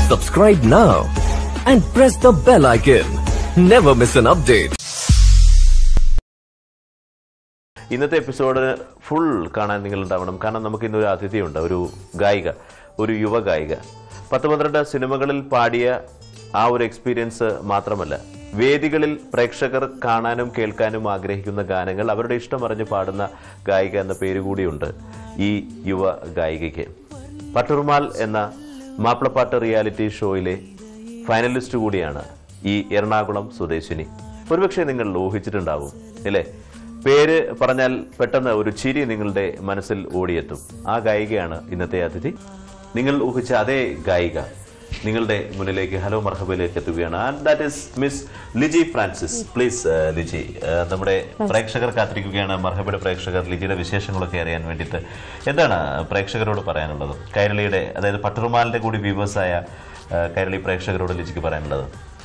Subscribe now and press the bell icon. Never miss an update. ഇന്നത്തെ episode full കാണാൻ നിങ്ങൾ ഉണ്ടാവണം കാരണം നമുക്ക് ഇന്നൊരു അതിഥിയുണ്ട് ഒരു ഗായിക ഒരു യുവ ഗായിക പത്ത് പന്ത്രണ്ട് സിനിമകളിൽ പാടിയ ആ ഒരു എക്സ്പീരിയൻസ് മാത്രമല്ല വേദികളിൽ പ്രേക്ഷകർ കാണാനും കേൾക്കാനും ആഗ്രഹിക്കുന്ന ഗാനങ്ങൾ അവരുടെ ഇഷ്ടമറിഞ്ഞ് പാടുന്ന ഗായിക എന്ന പേര് കൂടിയുണ്ട് ഈ യുവ ഗായികയ്ക്ക് പട്ടുറുമാൽ എന്ന മാപ്പിളപ്പാട്ട് റിയാലിറ്റി ഷോയിലെ ഫൈനലിസ്റ്റ് കൂടിയാണ് ഈ എറണാകുളം സ്വദേശിനി ഒരുപക്ഷെ നിങ്ങൾ ഊഹിച്ചിട്ടുണ്ടാവും അല്ലേ പേര് പറഞ്ഞാൽ പെട്ടെന്ന് ഒരു ചിരി നിങ്ങളുടെ മനസ്സിൽ ഓടിയെത്തും ആ ഗായികയാണ് ഇന്നത്തെ അതിഥി നിങ്ങൾ ഊഹിച്ച അതേ ഗായിക നിങ്ങളുടെ മുന്നിലേക്ക് ഹലോ മർഹബയിലേക്ക് എത്തുകയാണ് and that is miss Liji Francis please Liji ഏഹ്, നമ്മുടെ പ്രേക്ഷകർ കാത്തിരിക്കുകയാണ് മർഹബയുടെ പ്രേക്ഷകർ ലിജിയുടെ വിശേഷങ്ങളൊക്കെ അറിയാൻ വേണ്ടിയിട്ട് എന്താണ് പ്രേക്ഷകരോട് പറയാനുള്ളത് കൈരളിയുടെ അതായത് പട്ടുറുമാലിന്റെ കൂടി വ്യൂവേഴ്സായ കൈരളി പ്രേക്ഷകരോട് ലിജിക്ക് പറയാനുള്ളത്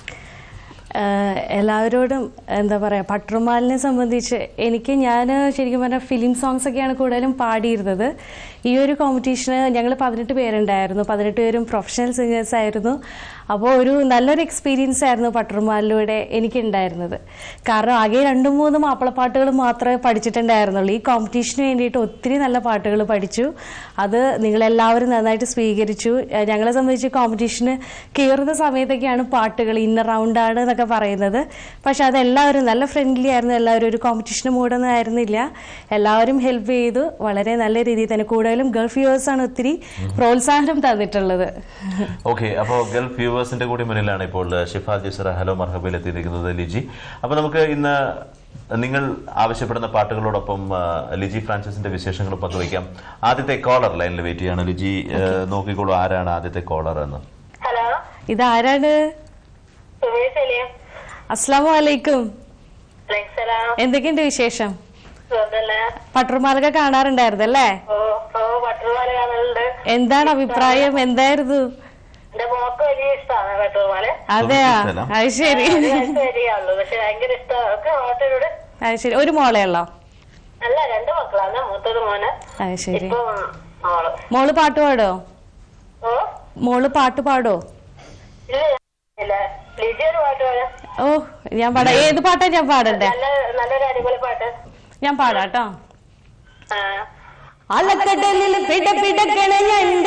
ആഹ് എല്ലാവരോടും എന്താ പറയുക പട്രുമാലിനെ സംബന്ധിച്ച് എനിക്ക് ഞാൻ ശരിക്കും പറഞ്ഞാൽ ഫിലിം സോങ്സ് ഒക്കെയാണ് കൂടുതലും പാടിയിരുന്നത് ഈ ഒരു കോമ്പറ്റീഷന് ഞങ്ങൾ പതിനെട്ട് പേരുണ്ടായിരുന്നു പതിനെട്ട് പേരും പ്രൊഫഷണൽ സിംഗേഴ്സ് ആയിരുന്നു അപ്പോൾ ഒരു നല്ലൊരു എക്സ്പീരിയൻസ് ആയിരുന്നു പട്രുമാലിലൂടെ എനിക്കുണ്ടായിരുന്നത് കാരണം ആകെ രണ്ട് മൂന്ന് മാപ്പിളപ്പാട്ടുകൾ മാത്രമേ പഠിച്ചിട്ടുണ്ടായിരുന്നുള്ളൂ ഈ കോമ്പറ്റീഷന് വേണ്ടിയിട്ട് ഒത്തിരി നല്ല പാട്ടുകൾ പഠിച്ചു അത് നിങ്ങളെല്ലാവരും നന്നായിട്ട് സ്വീകരിച്ചു ഏഹ് ഞങ്ങളെ സംബന്ധിച്ച് കോമ്പറ്റീഷന് കയറുന്ന സമയത്തൊക്കെയാണ് പാട്ടുകൾ ഇന്ന റൗണ്ടാണ് എന്നൊക്കെ പറയുന്നത് പക്ഷെ അതെല്ലാവരും നല്ല ഫ്രണ്ട്ലി ആയിരുന്നു എല്ലാവരും ഒരു കോമ്പറ്റീഷന് മൂടൊന്നും ആയിരുന്നില്ല എല്ലാവരും ഹെൽപ്പ് ചെയ്തു വളരെ നല്ല രീതിയിൽ തന്നെ കൂടുതലും ഗൾഫ് യുവേഴ്സ് ആണ് ഒത്തിരി പ്രോത്സാഹനം തന്നിട്ടുള്ളത് ഓക്കെ അപ്പോൾ ഗൾഫ് വ്യൂവേഴ്സിന്റെ കൂടി മുന്നിലാണ് ഇപ്പോൾ ഷിഫാൽ ജിസറ ഹലോ മർഹബയിൽ എത്തിയിരിക്കുന്നത് ലിജി അപ്പോൾ നമുക്ക് ഇന്ന് നിങ്ങൾ ആവശ്യപ്പെടുന്ന പാട്ടുകളോടൊപ്പം ആ, ലിജി ഫ്രാൻസിസിന്റെ വിശേഷങ്ങൾ പങ്കുവയ്ക്കാം ആദ്യത്തെ കോളർ ലൈനിൽ വെയിറ്റ് ചെയ്യാണ് ലിജി ഏ, നോക്കിക്കോളൂ ആരാണ് ആദ്യത്തെ കോളർ എന്ന് ഹലോ ഇതാരാണ് സുമേഷ് സലീം അസ്സാം വലൈക്കും അലൈസലാം എന്തൊക്കെയുണ്ട് വിശേഷം സുഖല്ലേ പട്രുമാലൊക്കെ കാണാറുണ്ടായിരുന്നല്ലേ ഓ ഓ പട്ടുമാല കാണലുണ്ട് എന്താണ് അഭിപ്രായം എന്തായിരുന്നു എന്റെ മോക്ക് വലിയ ഇഷ്ടമാണ് പട്ടുമാല അതെയാ ഇഷ്ടമല്ല? അത് ശരി ശരിയാണല്ലോ പക്ഷെ ഭയങ്കര ഇഷ്ടമാണ് ഒക്കെ ഓട്ടോട് അത് ശരി ഒരു മോളേ ഉള്ളോ അല്ല രണ്ട് മക്കളാണ് മൂത്തത് മോന് അത് ശരി ഇപ്പൊ മോള് മോള് പാട്ട് പാടോ ഓ മോള് പാട്ട് പാടോ ഇല്ല ഇല്ല ലിജി ഒരു പാട്ട് പാടാം ഓ ഞാൻ പാടാം ഏത് പാട്ടാ ഞാൻ പാടണ്ടേ നല്ല നല്ലൊരു അടിപൊളി പാട്ട് ഞാൻ പാടാട്ടോ ആ അലക്കടലിൽ പിട പിടക്കണ ഞണ്ട്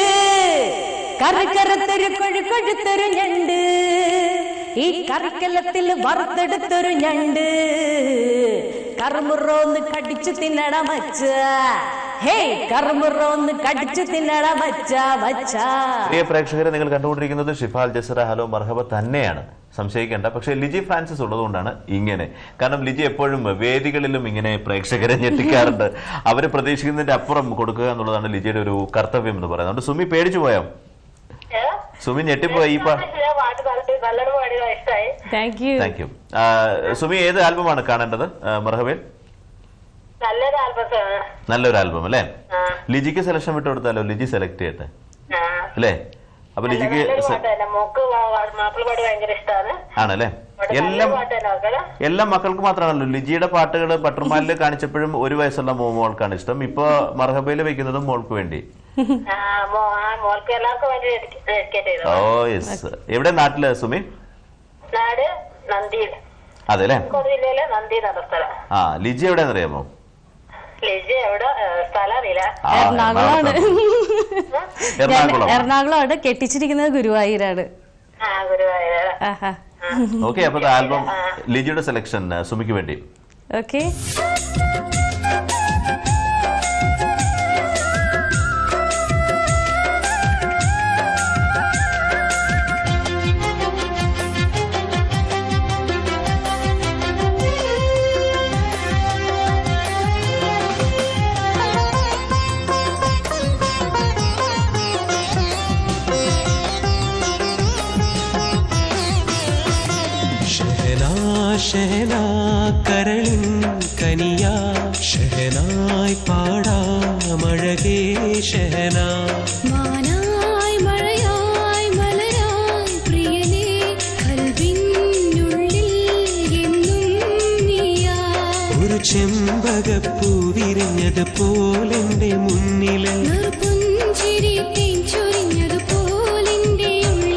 കറിക്കറുത്തൊരു കൊഴുക്കൊഴുത്തൊരു ഞണ്ട് ഈ കറിക്കലത്തിൽ വറുത്തെടുത്തൊരു ഞണ്ട് കറുമുറോന്ന് കടിച്ചു തിന്നട മച്ച ഹേ കറുമുറോന്ന് കടിച്ചു തിന്നട മച്ച മച്ച പ്രിയ പ്രേക്ഷകരെ നിങ്ങൾ കണ്ടുകൊണ്ടിരിക്കുന്നത് ഷിഫാൽ ജസറ ഹലോ മർഹബ തന്നെയാണ് സംശയിക്കേണ്ട പക്ഷേ ലിജി ഫ്രാൻസിസ് ഉള്ളതുകൊണ്ടാണ് ഇങ്ങനെ കാരണം ലിജി എപ്പോഴും വേദികളിലും ഇങ്ങനെ പ്രേക്ഷകരെ ഞെട്ടിക്കാറുണ്ട് അവർ പ്രതീക്ഷിക്കുന്നതിന്റെ അപ്പുറം കൊടുക്കുക എന്നുള്ളതാണ് ലിജിയുടെ ഒരു കർത്തവ്യം എന്ന് പറയുന്നത് അതുകൊണ്ട് സുമി പേടിച്ചു പോയോ ഏ? സുമി ഞെട്ടിപ്പോയി ഈ പാ ഇഷ്ടമായി, പാട്ട് നല്ല നല്ലൊരു പാടിയ ഇഷ്ടമായി thank you thank you Sumi ഏത് ആൽബമാണ് കാണേണ്ടത് മർഹബേൽ നല്ലൊരു ആൽബത്താണ് നല്ലൊരു ആൽബം അല്ലേ ആ ലിജിക്ക് സെലക്ഷൻ വിട്ടു കൊടുത്താലോ ലിജി സെലക്ട് ചെയ്യട്ടെ ആ അല്ലേ അപ്പൊ ലിജിക്ക് നല്ലൊരു സെ- പാട്ട് തന്നെ മോക്ക് മാപ്പിള പാടി ഭയങ്കര ഇഷ്ടമാണ് ആണല്ലേ നല്ല എല്ലാം പാട്ട് തന്നെ നോക്കണം എല്ലാ മക്കൾക്ക് മാത്രമാണല്ലോ ലിജിയുടെ പാട്ടുകൾ പട്ടുമാലിൽ കാണിച്ചപ്പോഴും ഒരു വയസ്സുള്ള മോ മോൾക്കാണ് ഇഷ്ടം ഇപ്പൊ മർഹബയിൽ വെക്കുന്നതും മോൾക്ക് വേണ്ടി ആ മോ- ആ മോൾക്ക് എല്ലാവർക്കും വേണ്ടി ഡെഡിക്കേറ്റ് ചെയ്തു ഓ യെസ് എവിടെ നാട്ടില് സുമി നാട് നന്ദിയിൽ അതെ അല്ലേ കോഴിക്കോട് ജില്ലയിലെ നന്ദി എന്ന സ്ഥലം ആ ലിജി എവിടെയെന്ന് അറിയാമോ ലിജി എവിടെ ഏ, സ്ഥലം അറിയില്ല ആ, എറണാകുളമാണ് എറണാകുളം. ഞാൻ എറണാകുളം എറണാകുളമാണ് കെട്ടിച്ചിരിക്കുന്നത് ഗുരുവായൂരാണ് ആ ഗുരുവായൂർ ആഹാ ഓക്കെ അപ്പൊ ആൽബം ലിജിയുടെ സെലക്ഷൻ സുമിക്ക് വേണ്ടി ഓക്കെ ഷഹനാ ഷഹനാ കരളിൻ കനിയാ ഷഹനായി പാടാമഴകേ ഷഹനാ മാനായി മഴയായി മലരായി പ്രിയനേ കൽവിനുള്ളിൽ എന്നും നീയാ ഒരു ചെമ്പകപ്പൂ വിരിഞ്ഞത് പോലെന്റെ മുന്നിലെ നറുപുഞ്ചിരി തേൻ ചൊരിഞ്ഞതുപോലെന്റെ ഉള്ളിൽ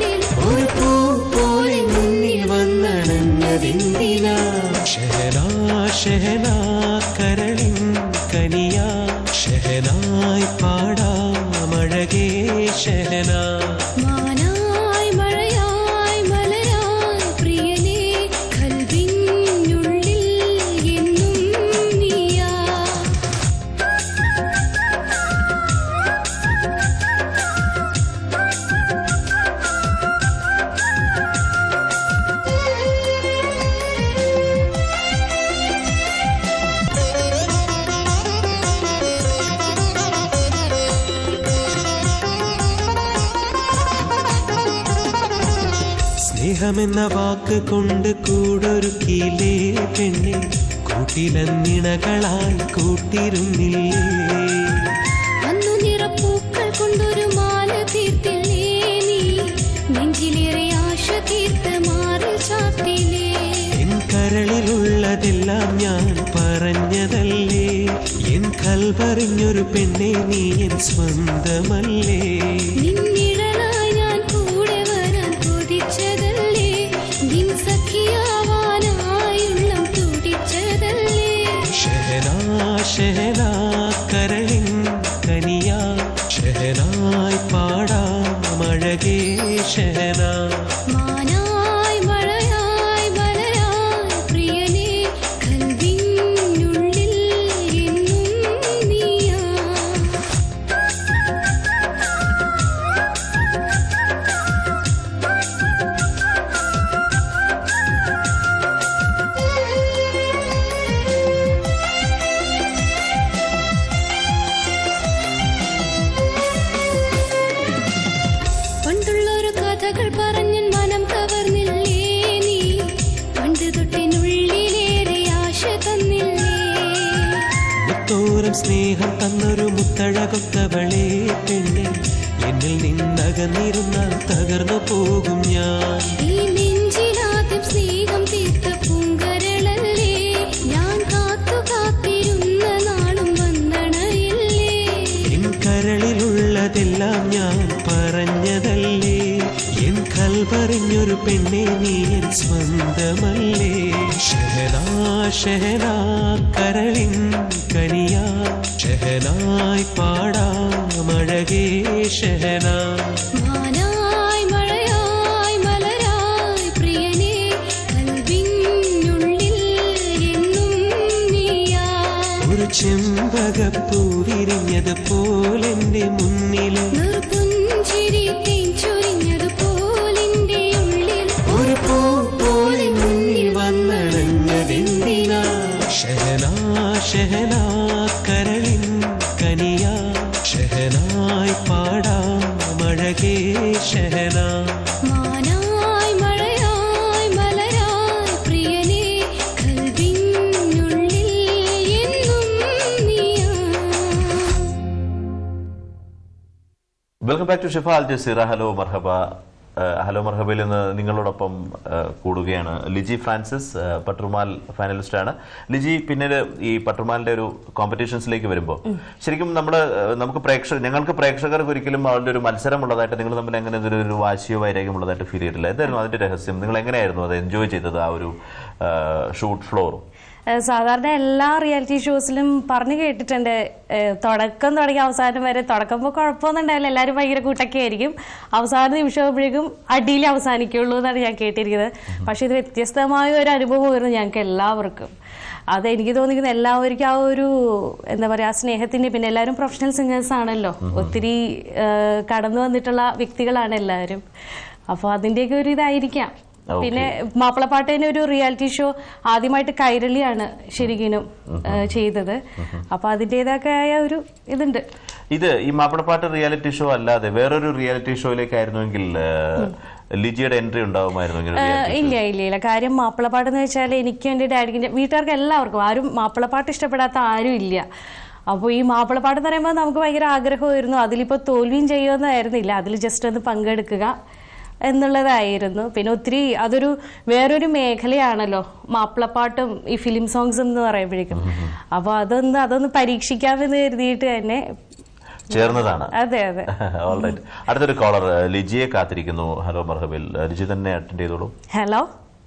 സ്നേഹമെന്ന വാക്ക് കൊണ്ട് കൂടൊരുക്കിയില്ലേ പെണ്ണെ കൂട്ടിലന്നിണകളായി കൂട്ടിരുന്നില്ലേ അന്നു നിറപ്പൂക്കൾ കൊണ്ടൊരു മാല തീർത്തില്ലേ നീ നെഞ്ചിലേറെ ആശ തീർത്ത് മാറി ചാത്തില്ലേ എൻ കരളിലുള്ളതെല്ലാം ഞാൻ പറഞ്ഞതല്ലേ എൻ കൽപറിഞ്ഞൊരു പെണ്ണെ നീ എൻ സ്വന്തമല്ലേ നിന്നിഴലായി ഞാൻ കൂടെ വരാൻ കൊതിച്ചതല്ലേ നിൻ സഖിയാവാനായുള്ളം തുടിച്ചതല്ലേ ഷഹനാ ഷഹനാ കരളിൻ കനിയാ ഷഹനായി പാടാ മഴകേ ഷഹനാ മാനായി മഴയായി മലരായി പ്രിയനേ കൽവിനുള്ളിൽ എന്നും നീയാ പണ്ടുള്ളൊരു കഥകൾ പറഞ്ഞൻ മനം കവർന്നില്ലേ നീ പണ്ട് തൊട്ടിനുള്ളിലേറെ ആശ തന്നില്ലേ മുത്തോരം സ്നേഹം തന്നൊരു മുത്തഴകൊത്തവളെ പെണ്ണെ എന്നിൽ നിന്നകന്നിരുന്നാൽ തകർന്നു പോകും ഞാൻ ഈ നെഞ്ചിലാദ്യം സ്നേഹം തീർത്ത പൂങ്കരളല്ലേ ഞാൻ കാത്തു കാത്തിരുന്ന നാളും വന്നണയില്ലേ എൻ കരളിലുള്ളതെല്ലാം ഞാൻ പറഞ്ഞതല്ലേ എൻ കൽപറിഞ്ഞൊരു പെണ്ണെ നീ എൻ സ്വന്തമല്ലേ ഷഹനാ ഷഹനാ കരളിൻ കനിയാ ഷഹനായി പാടാ മഴകേ ഷഹനാ മാനായി മഴയായി മലരായി പ്രിയനേ കൽവിനുള്ളിൽ എന്നും നീയാ ഒരു ചെമ്പകപ്പൂ വിരിഞ്ഞത് പോലെന്റെ മുന്നില് നിർപുഞ്ചിരി തേൻചൊരിഞ്ഞതുപോലെന്റെ ഉള്ളിൽ ഒരു പൂ പോലെ മുന്നിൽ വന്നണഞ്ഞതെന്തിനാ ഷഹനാ ഷഹനാ കരളിൻ കനിയാ ഷഹനായി പാടാ മഴകേ ഷഹനാ മാനായി മഴയായി മലരായി പ്രിയനേ കൽവിനുള്ളിൽ എന്നും നീയാ welcome back to Shifa Al Jazeera hello Marhaba ഏഹ് ഹലോ മർഹബയിൽ നിന്ന് നിങ്ങളോടൊപ്പം ഏഹ് കൂടുകയാണ് ലിജി ഫ്രാൻസിസ് ഏഹ് പട്രുമാൽ ഫൈനലിസ്റ്റ് ആണ് ലിജി പിന്നീട് ഈ പട്രുമാലിന്റെ ഒരു കോമ്പറ്റീഷൻസിലേക്ക് വരുമ്പോൾ ശരിക്കും നമ്മുടെ ഏഹ് നമുക്ക് പ്രേക്ഷകർ ഞങ്ങൾക്ക് പ്രേക്ഷകർക്ക് ഒരിക്കലും അവരുടെ ഒരു മത്സരം ഉള്ളതായിട്ട് നിങ്ങൾ തമ്മിൽ എങ്ങനെ ഒരു ഒരു വാശിയോ വൈരാഗ്യം ഉള്ളതായിട്ട് ഫീൽ ചെയ്തിട്ടില്ല എന്തായിരുന്നു അതിന്റെ രഹസ്യം നിങ്ങൾ എങ്ങനെയായിരുന്നു അത് എൻജോയ് ചെയ്തത് ആ ഒരു ഷൂട്ട് ഫ്ലോറും ഏഹ് സാധാരണ എല്ലാ റിയാലിറ്റി ഷോസിലും പറഞ്ഞു കേട്ടിട്ടുണ്ട് ഏഹ് തുടക്കം തുടങ്ങി അവസാനം വരെ തുടക്കുമ്പോൾ കുഴപ്പമൊന്നും ഉണ്ടാവില്ല എല്ലാവരും ഭയങ്കര കൂട്ടൊക്കെ ആയിരിക്കും അവസാന നിമിഷമാകുമ്പോഴേക്കും അടിയിൽ അവസാനിക്കുള്ളൂ എന്നാണ് ഞാൻ കേട്ടിരിക്കുന്നത് പക്ഷെ ഇത് വ്യത്യസ്തമായ ഒരു അനുഭവമായിരുന്നു ഞങ്ങൾക്ക് എല്ലാവർക്കും അത് എനിക്ക് തോന്നിക്കുന്നത് എല്ലാവർക്കും ആ ഒരു എന്താ പറയാ സ്നേഹത്തിന്റെ പിന്നെ എല്ലാവരും പ്രൊഫഷണൽ സിംഗേഴ്സ് ആണല്ലോ ഒത്തിരി ഏഹ് കടന്നു വന്നിട്ടുള്ള വ്യക്തികളാണ് എല്ലാവരും അപ്പോൾ അതിന്റെയൊക്കെ ഒരു ഇതായിരിക്കാം Okay. പിന്നെ മാപ്പിളപ്പാട്ടിന് ഒരു റിയാലിറ്റി ഷോ ആദ്യമായിട്ട് കൈരളിയാണ് ശരിക്കും ഏഹ് ചെയ്തത് അപ്പൊ അതിൻ്റെതായ ഒരു ഇതുണ്ട് ഇത് ഈ മാപ്പിളപ്പാട്ട് റിയാലിറ്റി ഷോ അല്ലാതെ വേറൊരു റിയാലിറ്റി ഷോയിലേക്കായിരുന്നുവെങ്കിൽ ഏഹ്, ലിജിയുടെ എൻട്രി ഉണ്ടാവുമായിരുന്നു ഇങ്ങനെ ഏഹ് reality ഇല്ല ഇല്ല ഇല്ല കാര്യം മാപ്പിളപ്പാട്ട് എന്ന് വെച്ചാൽ എനിക്കും എൻ്റെ ഡാഡിക്കും വീട്ടുകാർക്ക് എല്ലാവർക്കും ആരും മാപ്പിളപ്പാട്ട് ഇഷ്ടപ്പെടാത്ത ആരും ഇല്ല അപ്പോൾ ഈ മാപ്പിളപ്പാട്ട് എന്ന് പറയുമ്പോൾ നമുക്ക് ഭയങ്കര ആഗ്രഹമായിരുന്നു അതിലിപ്പോൾ തോൽവിയും ചെയ്യുമെന്നായിരുന്നില്ല അതിൽ ജസ്റ്റ് ഒന്ന് പങ്കെടുക്കുക എന്നുള്ളതായിരുന്നു പിന്നെ ഒത്തിരി അതൊരു വേറൊരു മേഖലയാണല്ലോ മാപ്പിളപ്പാട്ടും ഈ ഫിലിം സോങ്സും എന്ന് പറയുമ്പോഴേക്കും അപ്പോൾ അതൊന്ന് അതൊന്ന് പരീക്ഷിക്കാമെന്ന് കരുതിയിട്ട് തന്നെ ചേർന്നതാണ് അതെ അതെ ഓൾറൈറ്റ് അടുത്തൊരു കോളർ ലിജിയെ കാത്തിരിക്കുന്നു ഹലോ മർഹബിൽ ലിജി തന്നെ അറ്റൻഡ് ചെയ്തോളൂ ഹലോ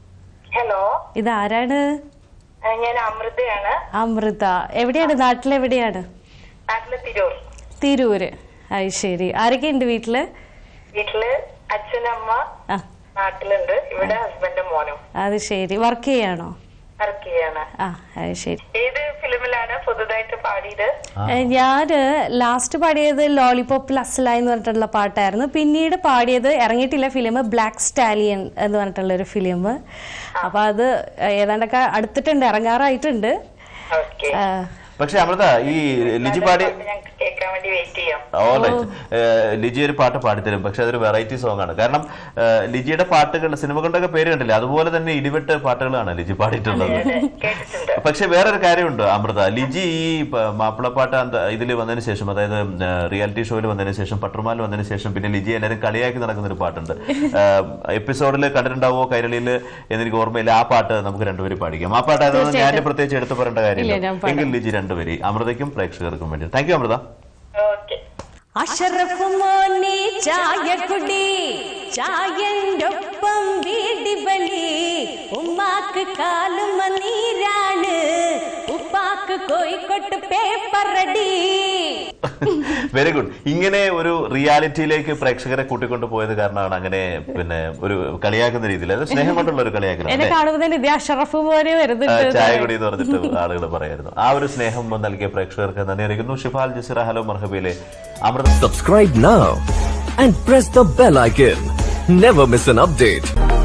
ഹലോ ഇതാരാണ് ആ, ഞാൻ അമൃതയാണ് അമൃത എവിടെയാണ് നാട്ടിലെവിടെയാണ് നാട്ടില് തിരൂർ തിരൂര് അത് ശരി ആരൊക്കെ ഉണ്ട് വീട്ടില് വീട്ടില് അച്ഛനമ്മ ആ നാട്ടിലുണ്ട് ഇവിടെ ഹസ്ബൻഡും മോനും അത് ശരി വർക്ക് ചെയ്യാണോ വർക്ക് ചെയ്യാണ് ആ അത് ശരി ഏത് ഫിലിമിലാണ് പുതുതായിട്ട് പാടിയത് ഏ, ഞാന് ലാസ്റ്റ് പാടിയത് ലോലിപോപ്പ് ലസ്ല എന്ന് പറഞ്ഞിട്ടുള്ള പാട്ടായിരുന്നു പിന്നീട് പാടിയത് ഇറങ്ങിയിട്ടില്ല ഫിലിം ബ്ലാക്ക് സ്റ്റാലിയൻ എന്ന് പറഞ്ഞിട്ടുള്ള ഒരു ഫിലിം അപ്പൊ അത് ഏതാണ്ടൊക്കെ അടുത്തിട്ടുണ്ട് ഇറങ്ങാറായിട്ടുണ്ട് ഓക്കെ ആ, പക്ഷെ അമൃത ഈ ലിജി പാടി ഞങ്ങൾക്ക് കേൾക്കാൻ വേണ്ടി വെയിറ്റ് ചെയ്യാം ഓൾറൈറ്റ് ലിജി ഒരു പാട്ട് പാടിത്തരും പക്ഷെ അതൊരു വെറൈറ്റി സോങ് ആണ് കാരണം ഏഹ്, ലിജിയുടെ പാട്ടുകൾ സിനിമകളുടെ പേര് കണ്ടില്ലേ അതുപോലെ തന്നെ ഇടിവെട്ട് പാട്ടുകളാണ് ലിജി പാടിയിട്ടുള്ളത് കേട്ടിട്ടുണ്ട് പക്ഷെ വേറൊരു കാര്യമുണ്ട് അമൃത ലിജി ഈ പ- മാപ്പിളപ്പാട്ട് ഇതിൽ വന്നതിന് ശേഷം അതായത് റിയാലിറ്റി ഷോയിൽ വന്നതിന് ശേഷം പട്ടുമാൽ വന്നതിന് ശേഷം പിന്നെ ലിജി എല്ലാവരും കളിയാക്കി നടക്കുന്ന ഒരു പാട്ടുണ്ട് എപ്പിസോഡിൽ കണ്ടിട്ടുണ്ടാവോ കൈരളിയിൽ എന്നെനിക്ക് ഓർമ്മയില്ല ആ പാട്ട് നമുക്ക് രണ്ടുപേരും പാടിക്കാം ആ പാട്ട് അതൊന്നും ഞാൻ പ്രത്യേകിച്ച് എടുത്തു പറയേണ്ട ഇല്ല, കാര്യമില്ല ഞാൻ പാടാം. എങ്കിൽ ലിജി രണ്ടുപേരി അമൃതയ്ക്കും പ്രേക്ഷകർക്കും വേണ്ടി thank you Amrita okay Ashraf മോനെ ചായ കുടി ചായൻ്റൊപ്പം വീടിവളി ഉമ്മാക്ക് കാലും നീരാണ് ഉപ്പാക്ക് കോഴിക്കോട്ട് പേപ്പറടി വെരി ഗുഡ് ഇങ്ങനെ ഒരു റിയാലിറ്റിയിലേക്ക് പ്രേക്ഷകരെ കൂട്ടിക്കൊണ്ട് പോയത് കാരണമാണ് അങ്ങനെ പിന്നെ ഒരു കളിയാക്കുന്ന രീതിയിൽ അത് സ്നേഹം കൊണ്ടുള്ള ഒരു കളിയാക്കലാണ് എന്നെ അല്ലേ? കാണുമ്പോൾ തന്നെ ഇത് അഷറഫ് മോനെ ആ, വരുന്നുണ്ട് ചായ കുടി എന്ന് പറഞ്ഞിട്ട് ആളുകൾ പറയായിരുന്നു ആ ഒരു സ്നേഹം നൽകിയ പ്രേക്ഷകർക്ക് നന്ദി അറിയിക്കുന്നു ഷിഫാൽ ജസിറ ഹലോ മർഹബയിലെ Amrita Subscribe now and press the bell icon. Never miss an update.